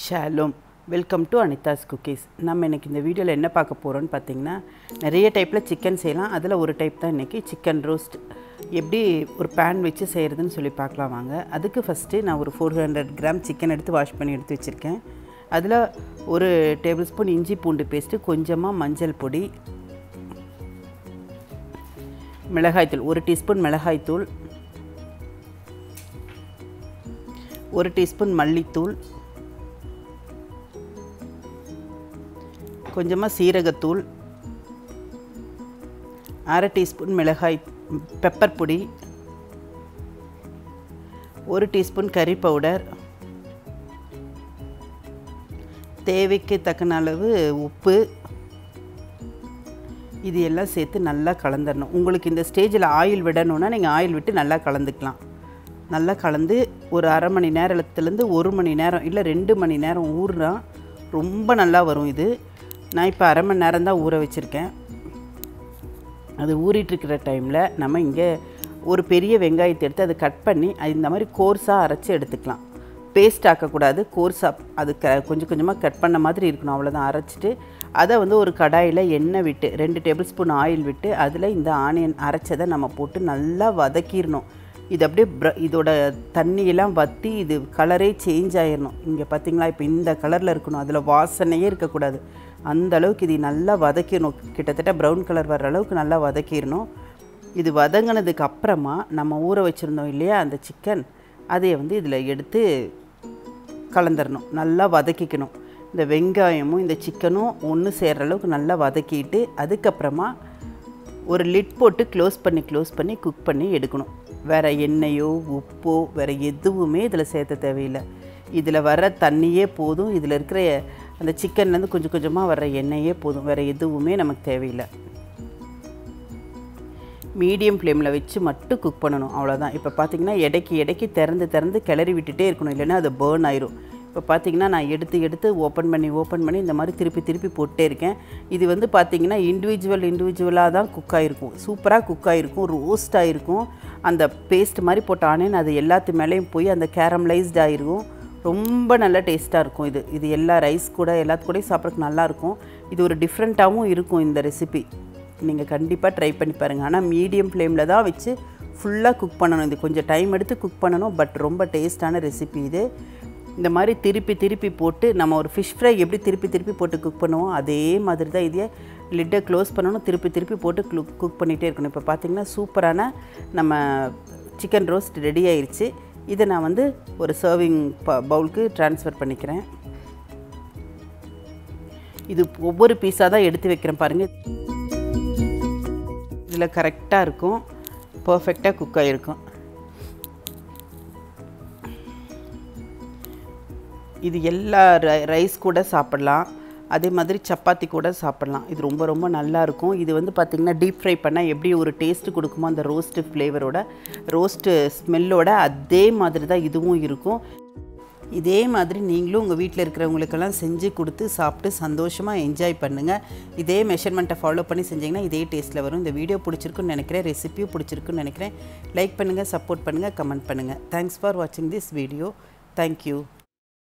ஷாலும் welcome to Anitha's cookies நம்ம இன்றைக்கி இந்த வீடியோவில் என்ன பார்க்க போகிறோம்னு பார்த்தீங்கன்னா நிறைய டைப்பில் சிக்கன் செய்யலாம் அதில் ஒரு டைப் தான் இன்றைக்கி சிக்கன் ரோஸ்ட் எப்படி ஒரு பேன் வச்சு செய்கிறதுன்னு சொல்லி பார்க்கலாம் வாங்க அதுக்கு ஃபஸ்ட்டு நான் ஒரு ஃபோர் ஹண்ட்ரட் கிராம் சிக்கன் எடுத்து வாஷ் பண்ணி எடுத்து வச்சுருக்கேன் அதில் ஒரு டேபிள் ஸ்பூன் இஞ்சி பூண்டு பேஸ்ட்டு கொஞ்சமாக மஞ்சள் பொடி மிளகாய்த்தூள் ஒரு டீஸ்பூன் மிளகாய்த்தூள் ஒரு டீஸ்பூன் மல்லித்தூள் கொஞ்சமாக சீரகத்தூள் அரை டீஸ்பூன் மிளகாய் பெப்பர் பொடி ஒரு டீஸ்பூன் கறி பவுடர் தேவைக்கு தக்கன அளவு உப்பு இது எல்லாம் சேர்த்து நல்லா கலந்துடணும் உங்களுக்கு இந்த ஸ்டேஜில் ஆயில் விடணுன்னா நீங்கள் ஆயில் விட்டு நல்லா கலந்துக்கலாம் நல்லா கலந்து ஒரு அரை மணி நேரத்துலேருந்து ஒரு மணி நேரம் இல்லை ரெண்டு மணி நேரம் ஊறுனா ரொம்ப நல்லா வரும் இது நான் இப்போ அரை மணி நேரம் தான் ஊற வச்சுருக்கேன் அது ஊறிட்டுருக்கிற டைமில் நம்ம இங்கே ஒரு பெரிய வெங்காயத்தை எடுத்து அதை கட் பண்ணி அது இந்த மாதிரி கோர்ஸாக அரைச்சி எடுத்துக்கலாம் பேஸ்ட் ஆக்கக்கூடாது கோர்ஸாக அது க கொஞ்சம் கொஞ்சமாக கட் பண்ண மாதிரி இருக்கணும் அவ்வளோதான் அரைச்சிட்டு அதை வந்து ஒரு கடாயில் எண்ணெய் விட்டு ரெண்டு டேபிள் ஸ்பூன் ஆயில் விட்டு அதில் இந்த ஆனியன் அரைச்சதை நம்ம போட்டு நல்லா வதக்கிடணும் இது அப்படியே ப்ர இதோட தண்ணியெல்லாம் வற்றி இது கலரே சேஞ்ச் ஆயிடணும் இங்கே பார்த்தீங்களா இப்போ இந்த கலரில் இருக்கணும் அதில் வாசனையே இருக்கக்கூடாது அந்த அளவுக்கு இது நல்லா வதக்கிடணும் கிட்டத்தட்ட ப்ரௌன் கலர் வர்ற அளவுக்கு நல்லா வதக்கிடணும் இது வதங்கினதுக்கு அப்புறமா நம்ம ஊற வச்சுருந்தோம் இல்லையா அந்த சிக்கன் அதை வந்து இதில் எடுத்து கலந்துடணும் நல்லா வதக்கிக்கணும் இந்த வெங்காயமும் இந்த சிக்கனும் ஒன்று சேர்கிற அளவுக்கு நல்லா வதக்கிட்டு அதுக்கப்புறமா ஒரு லிட் போட்டு க்ளோஸ் பண்ணி க்ளோஸ் பண்ணி குக் பண்ணி எடுக்கணும் வேறு எண்ணெயோ உப்போ வேறு எதுவுமே இதில் சேர்த்த தேவையில்லை இதில் வர தண்ணியே போதும் இதில் இருக்கிற அந்த சிக்கன்லேருந்து கொஞ்சம் கொஞ்சமாக வர்ற எண்ணெயே போதும் வேறு எதுவுமே நமக்கு தேவையில்லை மீடியம் ஃப்ளேமில் வச்சு மட்டும் குக் பண்ணணும் அவ்வளோதான் இப்போ பார்த்தீங்கன்னா இடைக்கு இடைக்கு திறந்து திறந்து கிளறி விட்டுட்டே இருக்கணும் இல்லைன்னா அது பேர்ன் ஆயிரும் இப்போ பார்த்தீங்கன்னா நான் எடுத்து எடுத்து ஓப்பன் பண்ணி ஓப்பன் பண்ணி இந்த மாதிரி திருப்பி திருப்பி போட்டே இருக்கேன் இது வந்து பார்த்தீங்கன்னா இண்டிவிஜுவல் இண்டிவிஜுவலாக தான் குக் ஆகிருக்கும் சூப்பராக குக் ஆகிருக்கும் ரோஸ்ட் ஆகிருக்கும் அந்த பேஸ்ட் மாதிரி போட்ட ஆனியன் அது எல்லாத்து மேலேயும் போய் அந்த கேரமலைஸ்ட் ஆகிருக்கும் ரொம்ப நல்ல டேஸ்ட்டாக இருக்கும் இது இது எல்லா ரைஸ் கூட எல்லாத்து கூடயும் சாப்பிட்றதுக்கு நல்லாயிருக்கும் இது ஒரு டிஃப்ரெண்ட்டாகவும் இருக்கும் இந்த ரெசிபி நீங்கள் கண்டிப்பாக ட்ரை பண்ணி பாருங்கள் ஆனால் மீடியம் ஃப்ளேமில் தான் வச்சு ஃபுல்லாக குக் பண்ணணும் இது கொஞ்சம் டைம் எடுத்து குக் பண்ணணும் பட் ரொம்ப டேஸ்ட்டான ரெசிபி இது இந்த மாதிரி திருப்பி திருப்பி போட்டு நம்ம ஒரு ஃபிஷ் ஃப்ரை எப்படி திருப்பி திருப்பி போட்டு குக் பண்ணுவோம் அதே மாதிரி தான் இதே லிட்டை க்ளோஸ் பண்ணணும் திருப்பி திருப்பி போட்டு குக் குக் பண்ணிகிட்டே இருக்கணும் இப்போ பார்த்திங்கன்னா சூப்பரான நம்ம சிக்கன் ரோஸ்ட் ரெடி ஆயிடுச்சு இதை நான் வந்து ஒரு சர்விங் ப பவுலுக்கு ட்ரான்ஸ்ஃபர் பண்ணிக்கிறேன் இது ஒவ்வொரு பீஸாக தான் எடுத்து வைக்கிறேன் பாருங்கள் இதில் கரெக்டாக இருக்கும் பர்ஃபெக்டாக குக் ஆகிருக்கும் இது எல்லா ரைஸ் கூட சாப்பிட்லாம் அதே மாதிரி சப்பாத்தி கூட சாப்பிட்லாம் இது ரொம்ப ரொம்ப நல்லா இருக்கும் இது வந்து பார்த்திங்கன்னா டீப் ஃப்ரை பண்ணால் எப்படி ஒரு டேஸ்ட்டு கொடுக்குமோ அந்த ரோஸ்ட்டு ஃப்ளேவரோட ரோஸ்ட்டு ஸ்மெல்லோட அதே மாதிரி தான் இதுவும் இருக்கும் இதே மாதிரி நீங்களும் உங்கள் வீட்டில் இருக்கிறவங்களுக்கெல்லாம் செஞ்சு கொடுத்து சாப்பிட்டு சந்தோஷமாக என்ஜாய் பண்ணுங்கள் இதே மெஷர்மெண்ட்டை ஃபாலோ பண்ணி செஞ்சிங்கன்னா இதே டேஸ்ட்டில் வரும் இந்த வீடியோ பிடிச்சிருக்குன்னு நினைக்கிறேன் ரெசிபியும் பிடிச்சிருக்குன்னு நினைக்கிறேன் லைக் பண்ணுங்கள் சப்போர்ட் பண்ணுங்கள் கமெண்ட் பண்ணுங்கள் தேங்க்ஸ் ஃபார் வாட்சிங் திஸ் வீடியோ தேங்க்யூ